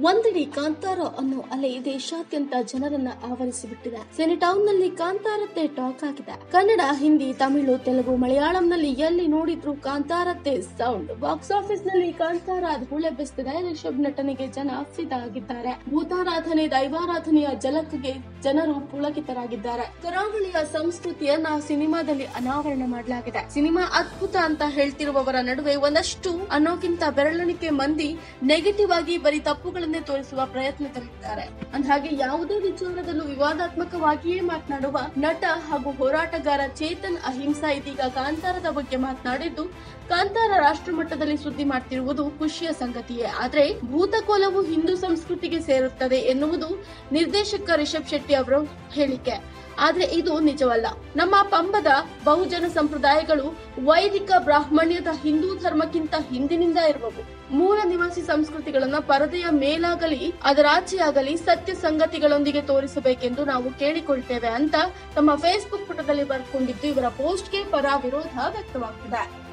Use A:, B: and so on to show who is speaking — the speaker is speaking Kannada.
A: ಒಂದೆಡೆ ಕಾಂತಾರ ಅನ್ನೋ ಅಲೆ ದೇಶಾದ್ಯಂತ ಜನರನ್ನ ಆವರಿಸಿಬಿಟ್ಟಿದೆ ಸಿನಿಟೌನ್ ನಲ್ಲಿ ಕಾಂತಾರತ್ತೆ ಟಾಕ್ ಆಗಿದೆ ಕನ್ನಡ ಹಿಂದಿ ತಮಿಳು ತೆಲುಗು ಮಲಯಾಳಂನಲ್ಲಿ ಎಲ್ಲಿ ನೋಡಿದ್ರು ಕಾಂತಾರತ್ತೆ ಸೌಂಡ್ ಬಾಕ್ಸ್ ಆಫೀಸ್ ನಲ್ಲಿ ಕಾಂತಾರ ಧೂಳೆಬ್ಬಿಸುತ್ತಿದೆ ರಿಷಬ್ ನಟನೆಗೆ ಜನ ಫಿದಾ ಆಗಿದ್ದಾರೆ ಭೂತಾರಾಧನೆ ದೈವಾರಾಧನೆಯ ಜಲಕ್ಗೆ ಜನರು ಪುಳಕಿತರಾಗಿದ್ದಾರೆ ಕರಾವಳಿಯ ಸಂಸ್ಕೃತಿಯನ್ನ ಸಿನಿಮಾದಲ್ಲಿ ಅನಾವರಣ ಮಾಡಲಾಗಿದೆ ಸಿನಿಮಾ ಅದ್ಭುತ ಅಂತ ಹೇಳ್ತಿರುವವರ ನಡುವೆ ಒಂದಷ್ಟು ಅನ್ನೋಕ್ಕಿಂತ ಬೆರಳಿಕೆ ಮಂದಿ ನೆಗೆಟಿವ್ ಆಗಿ ಬರೀ ತಪ್ಪುಗಳನ್ನೇ ತೋರಿಸುವ ಪ್ರಯತ್ನದಲ್ಲಿದ್ದಾರೆ ಅಂದಹಾಗೆ ಯಾವುದೇ ವಿಚಾರದಲ್ಲೂ ವಿವಾದಾತ್ಮಕವಾಗಿಯೇ ಮಾತನಾಡುವ ನಟ ಹಾಗೂ ಹೋರಾಟಗಾರ ಚೇತನ್ ಅಹಿಂಸಾ ಇದೀಗ ಕಾಂತಾರದ ಬಗ್ಗೆ ಮಾತನಾಡಿದ್ದು ಕಾಂತಾರ ರಾಷ್ಟ್ರ ಮಟ್ಟದಲ್ಲಿ ಸುದ್ದಿ ಮಾಡ್ತಿರುವುದು ಖುಷಿಯ ಸಂಗತಿಯೇ ಆದ್ರೆ ಭೂತಕೋಲವು ಹಿಂದೂ ಸಂಸ್ಕೃತಿಗೆ ಸೇರುತ್ತದೆ ಎನ್ನುವುದು ನಿರ್ದೇಶಕ ರಿಷಬ್ ಶೆಟ್ಟಿ ಅವರ ಹೇಳಿಕೆ ಆದ್ರೆ ಇದು ನಿಜವಲ್ಲ ನಮ್ಮ ಪಂಬದ ಬಹುಜನ ಸಂಪ್ರದಾಯಗಳು ವೈದಿಕ ಬ್ರಾಹ್ಮಣ್ಯದ ಹಿಂದೂ ಧರ್ಮಕ್ಕಿಂತ ಹಿಂದಿನಿಂದ ಇರುವವು ಮೂಲ ನಿವಾಸಿ ಸಂಸ್ಕೃತಿಗಳನ್ನ ಪರದೆಯ ಮೇಲಾಗಲಿ ಅದರಾಚೆಯಾಗಲಿ ಸತ್ಯ ಸಂಗತಿಗಳೊಂದಿಗೆ ತೋರಿಸಬೇಕೆಂದು ನಾವು ಕೇಳಿಕೊಳ್ತೇವೆ ಅಂತ ತಮ್ಮ ಫೇಸ್ಬುಕ್ ಪುಟದಲ್ಲಿ ಬರ್ಕೊಂಡಿದ್ದು ಇವರ ಪೋಸ್ಟ್ಗೆ ಪರ ವಿರೋಧ ವ್ಯಕ್ತವಾಗ್ತಿದೆ